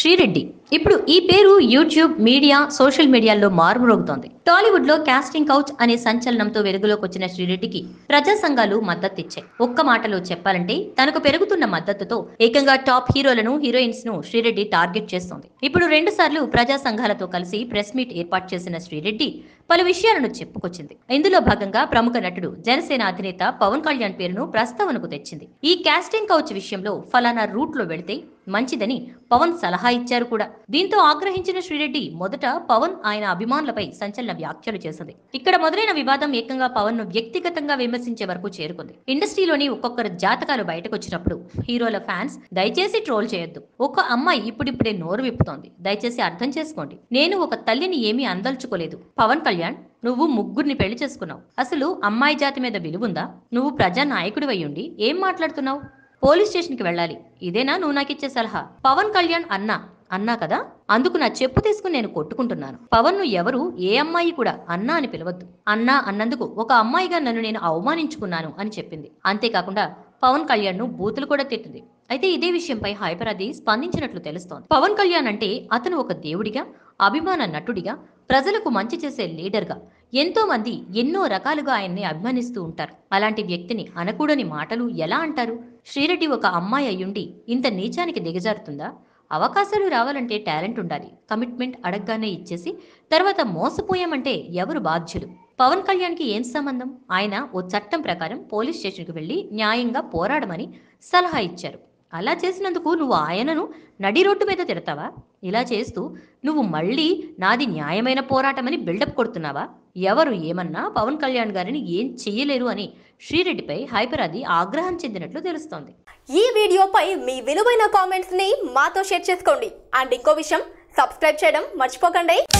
శ్రీరెడ్డి ఇప్పుడు ఈ పేరు యూట్యూబ్ మీడియా సోషల్ మీడియాలో మారుమ్రోగుతోంది టాలీవుడ్ లో కాస్టింగ్ కౌచ్ అనే సంచలనంతో వెలుగులోకి వచ్చిన శ్రీరెడ్డికి ప్రజా సంఘాలు మద్దతిచ్చాయి ఒక్క మాటలో చెప్పాలంటే తనకు పెరుగుతున్న మద్దతుతో ఏకంగా టాప్ హీరోలను హీరోయిన్స్ ను శ్రీరెడ్డి టార్గెట్ చేస్తోంది ఇప్పుడు రెండు సార్లు ప్రజా సంఘాలతో కలిసి ప్రెస్ మీట్ ఏర్పాటు చేసిన శ్రీరెడ్డి పలు విషయాలను చెప్పుకొచ్చింది ఇందులో భాగంగా ప్రముఖ నటుడు జనసేన అధినేత పవన్ కళ్యాణ్ పేరును ప్రస్తావనకు తెచ్చింది ఈ కాస్టింగ్ కౌచ్ విషయంలో ఫలానా రూట్ లో వెళితే మంచిదని పవన్ సలహా ఇచ్చారు కూడా దీంతో ఆగ్రహించిన శ్రీరెడ్డి మొదట పవన్ ఆయన అభిమానులపై సంచలన వ్యాఖ్యలు చేసింది ఇక్కడ మొదలైన వివాదం ఏకంగా పవన్ ను వ్యక్తిగతంగా విమర్శించే వరకు చేరుకుంది ఇండస్ట్రీలోని ఒక్కొక్కరు జాతకాలు బయటకు వచ్చినప్పుడు హీరోల ఫ్యాన్స్ దయచేసి ట్రోల్ చేయొద్దు ఒక అమ్మాయి ఇప్పుడిప్పుడే నోరు విప్పుతోంది దయచేసి అర్థం చేసుకోండి నేను ఒక తల్లిని ఏమీ అందల్చుకోలేదు పవన్ కళ్యాణ్ నువ్వు ముగ్గురిని పెళ్లి చేసుకున్నావు అసలు అమ్మాయి జాతి మీద విలువుందా నువ్వు ప్రజా నాయకుడివై ఉండి ఏం మాట్లాడుతున్నావు పోలీస్ స్టేషన్కి వెళ్ళాలి ఇదేనా నువ్వు నాకు ఇచ్చే సలహా పవన్ కళ్యాణ్ అన్నా అన్నా కదా అందుకు నా చెప్పు తీసుకుని నేను కొట్టుకుంటున్నాను పవన్ ను ఎవరు ఏ అమ్మాయి కూడా అన్నా అని పిలవద్దు అన్నా అన్నందుకు ఒక అమ్మాయిగా నన్ను నేను అవమానించుకున్నాను అని చెప్పింది అంతేకాకుండా పవన్ కళ్యాణ్ ను బూతులు కూడా తిట్టింది అయితే ఇదే విషయంపై హైపరాది స్పందించినట్లు తెలుస్తోంది పవన్ కళ్యాణ్ అంటే అతను ఒక దేవుడిగా అభిమాన నటుడిగా ప్రజలకు మంచి చేసే లీడర్గా ఎంతో మంది ఎన్నో రకాలుగా ఆయన్ని అభిమానిస్తూ ఉంటారు అలాంటి వ్యక్తిని అనకూడని మాటలు ఎలా అంటారు శ్రీరెడ్డి ఒక అమ్మాయి అయ్యుండి ఇంత నీచానికి దిగజారుతుందా అవకాశాలు రావాలంటే టాలెంట్ ఉండాలి కమిట్మెంట్ అడగగానే ఇచ్చేసి తర్వాత మోసపోయామంటే ఎవరు బాధ్యులు పవన్ కళ్యాణ్కి ఏం సంబంధం ఆయన ఓ చట్టం ప్రకారం పోలీస్ స్టేషన్కి వెళ్ళి న్యాయంగా పోరాడమని సలహా ఇచ్చారు అలా చేసినందుకు నువ్వు ఆయనను నడి రోడ్డు మీద తిడతావా ఇలా చేస్తూ నువ్వు మళ్ళీ నాది న్యాయమైన పోరాటమని బిల్డప్ కొడుతున్నావా ఎవరు ఏమన్నా పవన్ కళ్యాణ్ గారిని ఏం చెయ్యలేరు అని శ్రీరెడ్డిపై హైపరాది ఆగ్రహం చెందినట్లు తెలుస్తోంది ఈ వీడియోపై మీ విలువైన కామెంట్స్ ని మాతో షేర్ చేసుకోండి అండ్ ఇంకో విషయం సబ్స్క్రైబ్ చేయడం మర్చిపోకండి